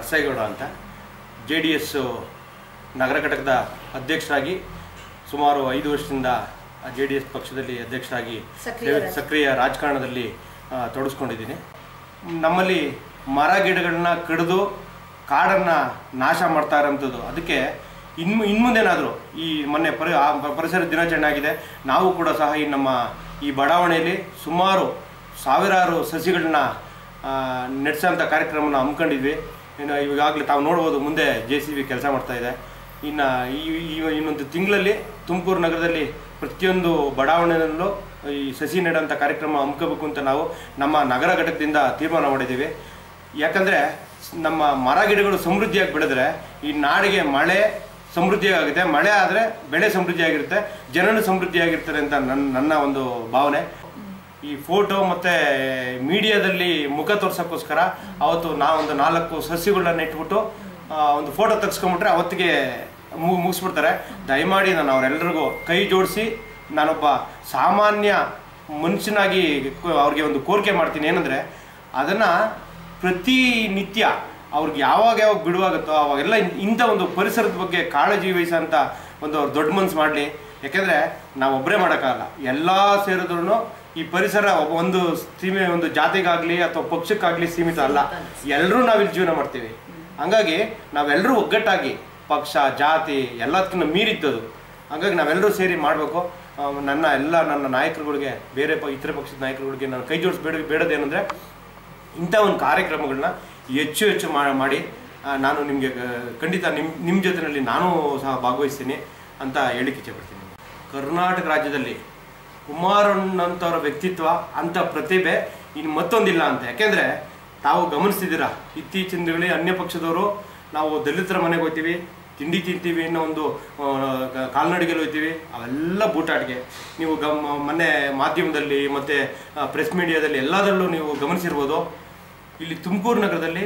ನರಸೇಗೌಡ ಅಂತ J D S ನಗರ ಘಟಕದ ಅಧ್ಯಕ್ಷರಾಗಿ ಸುಮಾರು ಐದು ವರ್ಷದಿಂದ ಜೆ ಡಿ ಎಸ್ ಪಕ್ಷದಲ್ಲಿ ಅಧ್ಯಕ್ಷರಾಗಿ ಸಕ್ರಿಯ ರಾಜ- ಸಕ್ರಿಯ ರಾಜಕಾರಣದಲ್ಲಿ ಆ, ತೊಡಗಿಸ್ಕೊಂಡಿದ್ದೀನಿ ನಮ್ಮಲ್ಲಿ ಮರ ಗಿಡಗಳನ್ನ ಕಡಿದು ಕಾಡನ್ನು ನಾಶ ಮಾಡ್ತಾ ಇರೋಂಥದ್ದು ಅದಕ್ಕೆ ಇನ್ನು ಇನ್ಮುಂದೇನಾದರೂ ಈ ಮೊನ್ನೆ ಪರಿ ಆ ಪರಿಸರ ದಿನಾಚರಣೆ ಆಗಿದೆ ನಾವು ಕೂಡ ಸಹ ಈ ನಮ್ಮ ಈ ಬಡಾವಣೆಯಲ್ಲಿ ಸುಮಾರು ಸಾವಿರಾರು ಸಸಿಗಳನ್ನ ನಡೆಸೋಂಥ ಕಾರ್ಯಕ್ರಮನ ಹಮ್ಮಿಕೊಂಡಿದ್ವಿ ಇನ್ನು ಈಗಾಗಲೇ ತಾವು ನೋಡ್ಬೋದು ಮುಂದೆ ಜೆ ಸಿ ಬಿ ಕೆಲಸ ಮಾಡ್ತಾ ಇದೆ ಇನ್ನು ಈ ಈ- ಇನ್ನೊಂದು ತಿಂಗಳಲ್ಲಿ ತುಮಕೂರು ನಗರದಲ್ಲಿ ಪ್ರತಿಯೊಂದು ಬಡಾವಣೆಯಲ್ಲೂ ಈ ಸಸಿ ನೆಡೋಂಥ ಕಾರ್ಯಕ್ರಮ ಹಮ್ಮಿಕೋಬೇಕು ಅಂತ ನಾವು ನಮ್ಮ ನಗರ ಘಟಕದಿಂದ ತೀರ್ಮಾನ ಮಾಡಿದ್ದೀವಿ ಯಾಕಂದರೆ ನಮ್ಮ ಮರ ಗಿಡಗಳು ಸಮೃದ್ಧಿಯಾಗಿ ಬೆಳೆದ್ರೆ ಈ ನಾಡಿಗೆ ಮಳೆ ಸಮೃದ್ಧಿಯಾಗುತ್ತೆ ಮಳೆ ಆದರೆ ಬೆಳೆ ಸಮೃದ್ಧಿಯಾಗಿರುತ್ತೆ ಜನನು ಸಮೃದ್ಧಿಯಾಗಿರ್ತಾರೆ ಅಂತ ನನ್ನ ನನ್ನ ಒಂದು ಭಾವನೆ ಈ ಫೋಟೋ ಮತ್ತು ಮೀಡಿಯಾದಲ್ಲಿ ಮುಖ ತೋರ್ಸೋಕ್ಕೋಸ್ಕರ ಅವತ್ತು ನಾವೊಂದು ನಾಲ್ಕು ಸಸ್ಯಗಳನ್ನ ಇಟ್ಬಿಟ್ಟು ಆ, ಒಂದು ಫೋಟೋ ತೆಗೆಸ್ಕೊಂಬಿಟ್ರೆ ಅವತ್ತಿಗೆ ಮು- ಮುಗಿಸ್ಬಿಡ್ತಾರೆ ದಯಮಾಡಿ ನಾನು ಅವರೆಲ್ಲರಿಗೂ ಕೈ ಜೋಡಿಸಿ ನಾನೊಬ್ಬ ಸಾಮಾನ್ಯ ಮನುಷ್ಯನಾಗಿ ಕ- ಅವ್ರಿಗೆ ಒಂದು ಕೋರಿಕೆ ಮಾಡ್ತೀನಿ ಏನಂದರೆ ಅದನ್ನು ಪ್ರತಿನಿತ್ಯ ಅವ್ರಿಗೆ ಯಾವಾಗ ಯಾವಾಗ ಬಿಡುವಾಗುತ್ತೋ ಅವಾಗೆಲ್ಲ ಇನ್- ಇಂಥ ಒಂದು ಪರಿಸರದ ಬಗ್ಗೆ ಕಾಳಜಿ ವಹಿಸೋಂಥ ಒಂದು ಅವ್ರು ದೊಡ್ಡ ಮನ್ಸು ಮಾಡಲಿ ಯಾಕೆಂದರೆ ನಾವು ಒಬ್ಬರೇ ಮಾಡೋಕ್ಕಾಗಲ್ಲ ಎಲ್ಲ ಸೇರಿದ್ರು ಈ ಪರಿಸರ ಒಬ್ಬ ಒಂದು ಸೀಮೆ ಒಂದು ಜಾತಿಗಾಗಲಿ ಅಥವಾ ಪಕ್ಷಕ್ಕಾಗಲಿ ಸೀಮಿತ ಅಲ್ಲ ಎಲ್ಲರೂ ನಾವಿಲ್ಲಿ ಜೀವನ ಮಾಡ್ತೀವಿ ಹಂಗಾಗಿ ನಾವೆಲ್ಲರೂ ಒಗ್ಗಟ್ಟಾಗಿ ಪಕ್ಷ ಜಾತಿ ಎಲ್ಲದಕ್ಕಿಂತ ಮೀರಿದ್ದದು ಹಾಗಾಗಿ ನಾವೆಲ್ಲರೂ ಸೇರಿ ಮಾಡಬೇಕು ನನ್ನ ಎಲ್ಲ ನನ್ನ ನಾಯಕರುಗಳಿಗೆ ಬೇರೆ ಪ ಇತರೆ ಪಕ್ಷದ ನಾಯಕರುಗಳಿಗೆ ನಾನು ಕೈ ಜೋಡಿಸಿ ಬೇಡ ಬೇಡೋದೇನೆಂದರೆ ಇಂಥ ಒಂದು ಕಾರ್ಯಕ್ರಮಗಳನ್ನ ಹೆಚ್ಚು ಹೆಚ್ಚು ಮಾ- ಮಾಡಿ ಆ, ನಾನು ನಿಮಗೆ ಖಂಡಿತ ನಿಮ್ಮ ನಿಮ್ಮ ಜೊತೆಯಲ್ಲಿ ನಾನು ಸಹ ಭಾಗವಹಿಸ್ತೀನಿ ಅಂತ ಹೇಳಿಕ್ಕೆ ಇಚ್ಛೆಪಡ್ತೀನಿ ಕರ್ನಾಟಕ ರಾಜ್ಯದಲ್ಲಿ ಕುಮಾರಣ್ಣಂಥವ್ರ ವ್ಯಕ್ತಿತ್ವ ಅಂಥ ಪ್ರತಿಭೆ ಇನ್ನು ಮತ್ತೊಂದಿಲ್ಲ ಅಂತ ಯಾಕೆಂದರೆ ತಾವು ಗಮನಿಸ್ತಿದ್ದೀರಾ ಇತ್ತೀಚಿನ ದಿನಗಳಲ್ಲಿ ಅನ್ಯ ಪಕ್ಷದವರು ನಾವು ದಲಿತರ ಮನೆಗೆ ಹೋಗ್ತೀವಿ ತಿಂಡಿ ತಿಂತೀವಿ ಅನ್ನೋ ಒಂದು ಆ, ಕ- ಕಾಲ್ನಡಿಗೆಯಲ್ಲಿ ಹೋಗ್ತೀವಿ ಅವೆಲ್ಲ ಬೂಟಾಟಿಗೆ ನೀವು ಗಮ್ ಮೊನ್ನೆ ಮಾಧ್ಯಮದಲ್ಲಿ ಮತ್ತು ಪ್ರೆಸ್ ಮೀಡಿಯಾದಲ್ಲಿ ಎಲ್ಲದರಲ್ಲೂ ನೀವು ಗಮನಿಸಿರ್ಬೋದು ಇಲ್ಲಿ ತುಮಕೂರು ನಗರದಲ್ಲಿ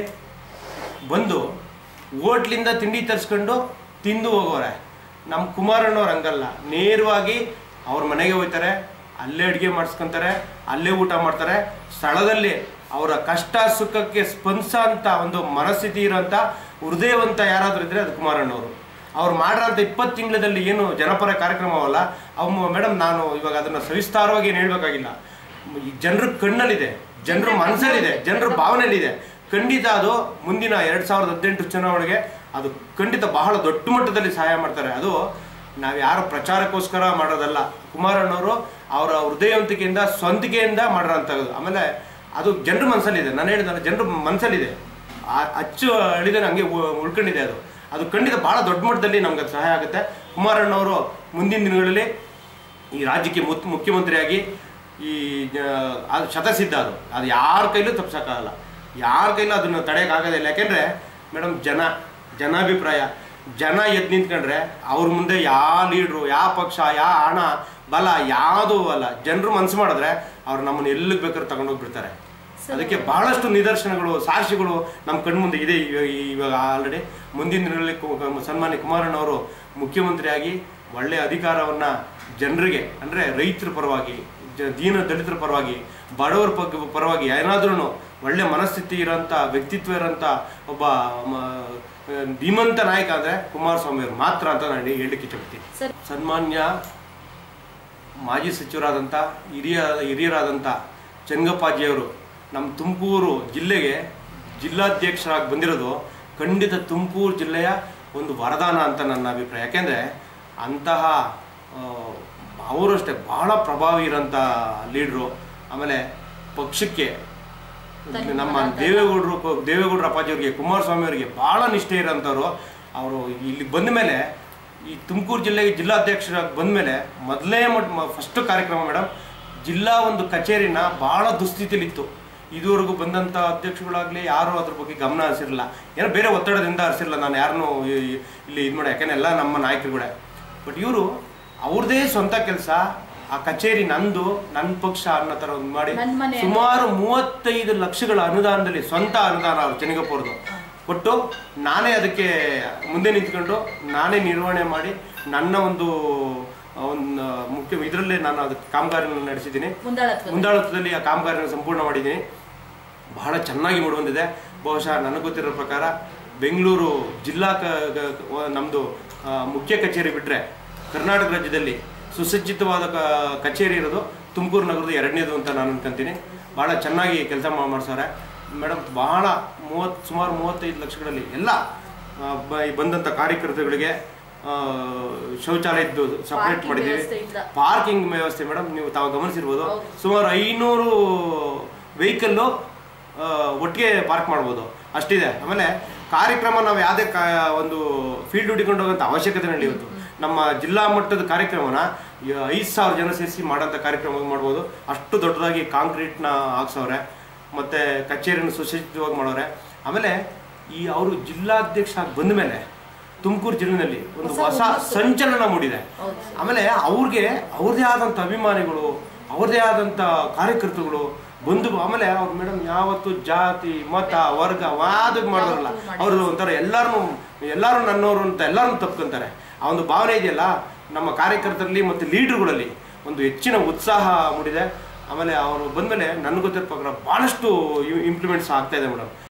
ಬಂದು ಹೋಟ್ಲಿಂದ ತಿಂಡಿ ತರಿಸ್ಕೊಂಡು ತಿಂದು ಹೋಗೋರೆ ನಮ್ಮ ಕುಮಾರಣ್ಣವ್ರು ಹಂಗಲ್ಲ ನೇರವಾಗಿ ಅವ್ರ ಮನೆಗೆ ಹೋಗ್ತಾರೆ ಅಲ್ಲೇ ಅಡುಗೆ ಮಾಡಿಸ್ಕೊಂತಾರೆ ಅಲ್ಲೇ ಊಟ ಮಾಡ್ತಾರೆ ಸ್ಥಳದಲ್ಲಿ ಅವರ ಕಷ್ಟ ಸುಖಕ್ಕೆ ಸ್ಪಂದಿಸೋ ಅಂತ ಒಂದು ಮನಸ್ಥಿತಿ ಇರೋಂಥ ಹೃದಯವಂತ ಯಾರಾದರೂ ಇದ್ದರೆ ಅದು ಕುಮಾರಣ್ಣವರು ಅವ್ರು ಮಾಡಿರೋಂಥ ಇಪ್ಪತ್ತು ತಿಂಗಳಲ್ಲಿ ಏನು ಜನಪರ ಕಾರ್ಯಕ್ರಮವಲ್ಲ ಅವು ಮೇಡಮ್ ನಾನು ಇವಾಗ ಅದನ್ನು ಸವಿಸ್ತಾರವಾಗಿ ಏನು ಹೇಳಬೇಕಾಗಿಲ್ಲ ಈ ಜನರ ಕಣ್ಣಲ್ಲಿದೆ ಜನರ ಮನಸ್ಸಲ್ಲಿದೆ ಜನರ ಭಾವನೆಯಲ್ಲಿದೆ ಖಂಡಿತ ಅದು ಮುಂದಿನ ಎರಡು ಸಾವಿರದ ಹದಿನೆಂಟು ಚುನಾವಣೆಗೆ ಅದು ಖಂಡಿತ ಬಹಳ ದೊಡ್ಡ ಮಟ್ಟದಲ್ಲಿ ಸಹಾಯ ಮಾಡ್ತಾರೆ ಅದು ನಾವು ಯಾರು ಪ್ರಚಾರಕ್ಕೋಸ್ಕರ ಮಾಡೋದಲ್ಲ ಕುಮಾರಣ್ಣವರು ಅವರ ಹೃದಯವಂತಿಕೆಯಿಂದ ಸ್ವಂತಿಕೆಯಿಂದ ಮಾಡಿರೋಂಥದ್ದು ಆಮೇಲೆ ಅದು ಜನರ ಮನಸ್ಸಲ್ಲಿದೆ ನಾನು ಹೇಳಿದ ಜನರ ಮನಸ್ಸಲ್ಲಿದೆ ಆ- ಅಚ್ಚು ಅಳಿದೆ ನನಗೆ ಉಳ್ಕೊಂಡಿದೆ ಅದು ಅದು ಖಂಡಿತ ಭಾಳ ದೊಡ್ಡ ಮಟ್ಟದಲ್ಲಿ ನಮ್ಗೆ ಅದು ಸಹಾಯ ಆಗುತ್ತೆ ಕುಮಾರಣ್ಣವರು ಮುಂದಿನ ದಿನಗಳಲ್ಲಿ ಈ ರಾಜ್ಯಕ್ಕೆ ಮುತ್ ಮುಖ್ಯಮಂತ್ರಿಯಾಗಿ ಈ ಜ- ಅದು ಶತಸಿದ್ಧ ಅದು ಅದು ಯಾರ ಕೈಲೂ ತಪ್ಸೋಕ್ಕಾಗಲ್ಲ ಯಾರ ಕೈಲೂ ಅದನ್ನು ತಡೆಯೋಕ್ಕಾಗೋದಿಲ್ಲ ಯಾಕೆಂದರೆ ಮೇಡಮ್ ಜನ ಜನಾಭಿಪ್ರಾಯ ಜನ ಎದ್ದು ನಿಂತ್ಕೊಂಡ್ರೆ ಅವ್ರ ಮುಂದೆ ಯಾವ ಲೀಡ್ರು ಯಾವ ಪಕ್ಷ ಯಾವ ಹಣ ಬಲ ಯಾವುದೂ ಅಲ್ಲ ಜನರು ಮನಸ್ಸು ಮಾಡಿದ್ರೆ ಅವ್ರು ನಮ್ಮನ್ನು ಎಲ್ಲಿಗೆ ಬೇಕಾದ್ರೂ ತಗೊಂಡೋಗ್ಬಿಡ್ತಾರೆ ಅದಕ್ಕೆ ಬಹಳಷ್ಟು ನಿದರ್ಶನಗಳು ಸಾಕ್ಷಿಗಳು ನಮ್ಮ ಕಣ್ಮುಂದೆ ಇದೆ ಇವಾಗ ಇವಾಗ ಆಲ್ರೆಡಿ ಮುಂದಿನ ದಿನಗಳಲ್ಲಿ ಕು- ಕು- ಸನ್ಮಾನ್ಯ ಕುಮಾರಣ್ಣವರು ಮುಖ್ಯಮಂತ್ರಿಯಾಗಿ ಒಳ್ಳೆಯ ಅಧಿಕಾರವನ್ನು ಜನರಿಗೆ ಅಂದರೆ ರೈತರ ಪರವಾಗಿ ಜ ದೀನ ದಲಿತರ ಪರವಾಗಿ ಬಡವರ ಪಗ್ ಪರವಾಗಿ ಏನಾದ್ರೂ ಒಳ್ಳೆ ಮನಸ್ಥಿತಿ ಇರೋಂಥ ವ್ಯಕ್ತಿತ್ವ ಇರೋಂಥ ಒಬ್ಬ ಮ- ಧೀಮಂತ ನಾಯಕ ಅಂದರೆ ಕುಮಾರಸ್ವಾಮಿ ಅವರು ಮಾತ್ರ ಅಂತ ನಾನು ಹೇಳಲಿಕ್ಕೆ ಇಷ್ಟಪಡ್ತೀನಿ ಸರ್ ಸನ್ಮಾನ್ಯ ಮಾಜಿ ಸಚಿವರಾದಂಥ ಹಿರಿಯ ಹಿರಿಯರಾದಂಥ ಚೆಂಗಪ್ಪಾಜಿಯವರು ನಮ್ಮ ತುಮಕೂರು ಜಿಲ್ಲೆಗೆ ಜಿಲ್ಲಾಧ್ಯಕ್ಷರಾಗಿ ಬಂದಿರೋದು ಖಂಡಿತ ತುಮಕೂರು ಜಿಲ್ಲೆಯ ಒಂದು ವರದಾನ ಅಂತ ನನ್ನ ಅಭಿಪ್ರಾಯ ಯಾಕೆಂದರೆ ಅಂತಹ ಆ, ಅವರು ಅಷ್ಟೇ ಬಹಳ ಪ್ರಭಾವಿ ಇರೋಂಥ ಲೀಡ್ರು ಆಮೇಲೆ ಪಕ್ಷಕ್ಕೆ ನಮ್ಮ ದೇವೇಗೌಡರು ದೇವೇಗೌಡರ ಅಪ್ಪಾಜಿಯವರಿಗೆ ಕುಮಾರಸ್ವಾಮಿ ಅವರಿಗೆ ಭಾಳ ನಿಷ್ಠೆ ಇರೋಂಥವ್ರು ಅವರು ಇಲ್ಲಿ ಬಂದ ಮೇಲೆ ಈ ತುಮಕೂರು ಜಿಲ್ಲೆಗೆ ಜಿಲ್ಲಾಧ್ಯಕ್ಷರಾಗಿ ಬಂದ ಮೇಲೆ ಮೊದಲೇ ಫಸ್ಟ್ ಕಾರ್ಯಕ್ರಮ ಮೇಡಮ್ ಜಿಲ್ಲಾ ಒಂದು ಕಚೇರಿನ ಭಾಳ ದುಸ್ಥಿತಿಲಿತ್ತು ಇದುವರೆಗೂ ಬಂದಂಥ ಅಧ್ಯಕ್ಷಗಳಾಗಲಿ ಯಾರೂ ಅದ್ರ ಬಗ್ಗೆ ಗಮನ ಹರಿಸಿರಲಿಲ್ಲ ಏನೋ ಬೇರೆ ಒತ್ತಡದಿಂದ ಹರಿಸಿರಲಿಲ್ಲ ನಾನು ಯಾರನ್ನೂ ಈ- ಇಲ್ಲಿ ಇದು ಮಾಡಿ ಯಾಕೆಂದ್ರೆ ಎಲ್ಲ ನಮ್ಮ ನಾಯಕರುಗಳೇ ಬಟ್ ಇವರು ಅವ್ರದ್ದೇ ಸ್ವಂತ ಕೆಲಸ ಆ ಕಚೇರಿ ನಂದು ನನ್ನ ಪಕ್ಷ ಅನ್ನೋ ಥರ ಒಂದು ಮಾಡಿ ನನ್ ಮನೆ ಸುಮಾರು ಮೂವತ್ತೈದು ಲಕ್ಷಗಳ ಅನುದಾನದಲ್ಲಿ ಸ್ವಂತ ಅನುದಾನ ಅವರು ಚೆನ್ನಗಪ್ಪವ್ರದ್ದು ಕೊಟ್ಟು ನಾನೇ ಅದಕ್ಕೆ ಮುಂದೆ ನಿಂತ್ಕೊಂಡು ನಾನೇ ನಿರ್ವಹಣೆ ಮಾಡಿ ನನ್ನ ಒಂದು ಒಂದು ಮುಖ್ಯ ಇದರಲ್ಲೇ ನಾನು ಅದಕ್ಕೆ ಕಾಮಗಾರಿಯನ್ನು ನಡೆಸಿದ್ದೀನಿ ಮುಂದಾಳತ್ವ ಮುಂದಾಳತ್ವದಲ್ಲಿ ಆ ಕಾಮಗಾರಿಯನ್ನು ಸಂಪೂರ್ಣ ಮಾಡಿದ್ದೀನಿ ಬಹಳ ಚೆನ್ನಾಗಿ ಮೂಡಿಬಂದಿದೆ ಬಹುಶಃ ನನಗೆ ಗೊತ್ತಿರೋ ಪ್ರಕಾರ ಬೆಂಗಳೂರು ಜಿಲ್ಲಾ ಕ ಗ- ವ- ನಮ್ಮದು ಮುಖ್ಯ ಕಚೇರಿ ಬಿಟ್ಟರೆ ಕರ್ನಾಟಕ ರಾಜ್ಯದಲ್ಲಿ ಸುಸಜ್ಜಿತವಾದ ಕ- ಕಚೇರಿ ಇರೋದು ತುಮಕೂರು ನಗರದ ಎರಡನೇದು ಅಂತ ನಾನು ಅನ್ಕೊಂತೀನಿ ಭಾಳ ಚೆನ್ನಾಗಿ ಕೆಲಸ ಮಾಡ್ಸವ್ರೆ ಮೇಡಮ್ ಬಹಳ ಮೂವತ್ತು ಸುಮಾರು ಮೂವತ್ತೈದು ಲಕ್ಷಗಳಲ್ಲಿ ಎಲ್ಲ ಆ, ಬ- ಈ ಬಂದಂಥ ಕಾರ್ಯಕರ್ತರುಗಳಿಗೆ ಆ, ಶೌಚಾಲಯದ್ದು ಸಪ್ರೇಟ್ Parking ಮಾಡಿದ್ದೀವಿ ವ್ಯವಸ್ಥೆಯಿಂದ. ಪಾರ್ಕಿಂಗ್ ವ್ಯವಸ್ಥೆ ಮೇಡಮ್ ನೀವು ತಾವು ಗಮನಿಸಿರ್ಬೋದು ಹೌದು. ಸುಮಾರು ಐನೂರು ವೆಹಿಕಲ್ಲು ಒಟ್ಟಿಗೆ ಪಾರ್ಕ್ ಮಾಡ್ಬೋದು ಅಷ್ಟಿದೆ ಆಮೇಲೆ ಕಾರ್ಯಕ್ರಮ ನಾವು ಯಾವುದೇ ಕಾ ಒಂದು ಫೀಲ್ಡ್ ಹುಡಿಕೊಂಡು ಹೋಗೋಂಥ ಅವಶ್ಯಕತೆ ಇಲ್ಲ ಇವತ್ತು ನಮ್ಮ ಜಿಲ್ಲಾ ಮಟ್ಟದ ಕಾರ್ಯಕ್ರಮನ ಐದು ಸಾವಿರ ಜನ ಸೇರಿಸಿ ಮಾಡೋಂಥ ಕಾರ್ಯಕ್ರಮ ಮಾಡ್ಬೋದು ಅಷ್ಟು ದೊಡ್ಡದಾಗಿ ಕಾಂಕ್ರೀಟ್ನ ಹಾಕ್ಸವ್ರೆ ಮತ್ತು ಕಚೇರಿನ ಸುಸಜ್ಜಿತವಾಗಿ ಮಾಡೋರೆ ಆಮೇಲೆ ಈ ಅವರು ಜಿಲ್ಲಾಧ್ಯಕ್ಷ ಆಗಿ ಬಂದ ಮೇಲೆ ತುಮಕೂರು ಜಿಲ್ಲೆನಲ್ಲಿ ಒಂದು ಹೊಸ ಹೊಸ ಹುಮ್ಮಸ್ಸು. ಸಂಚಲನ ಮೂಡಿದೆ ಹೌದು ಸರ್. ಆಮೇಲೆ ಅವ್ರಿಗೆ ಅವ್ರದೇ ಆದಂಥ ಅಭಿಮಾನಿಗಳು ಅವ್ರದೇ ಆದಂಥ ಕಾರ್ಯಕರ್ತರುಗಳು ಬಂದು ಆಮೇಲೆ ಅವ್ರು ಮೇಡಮ್ ಯಾವತ್ತು ಜಾತಿ ಮತ ವರ್ಗ ವಾದ ಮಾಡೋರಲ್ಲ ಯಾವತ್ತೂ ಮಾಡಿಲ್ಲ. ಅವರು ಒಂಥರ ಎಲ್ಲರೂ ಎಲ್ಲರೂ ನನ್ನವರು ಅಂತ ಎಲ್ಲರೂ ತಪ್ಕೊಂತಾರೆ ಆ ಒಂದು ಭಾವನೆ ಇದೆಯಲ್ಲ ನಮ್ಮ ಕಾರ್ಯಕರ್ತರಲ್ಲಿ ಮತ್ತು ಲೀಡರ್ಗಳಲ್ಲಿ ಒಂದು ಹೆಚ್ಚಿನ ಉತ್ಸಾಹ ಮೂಡಿದೆ ಆಮೇಲೆ ಅವರು ಬಂದಮೇಲೆ ನನಗೆ ಗೊತ್ತಿರೋ ಪ್ರಕಾರ ಭಾಳಷ್ಟು ಇಂಪ್ಲಿಮೆಂಟ್ಸ್ ಆಗ್ತಾ ಇದೆ ಮೇಡಮ್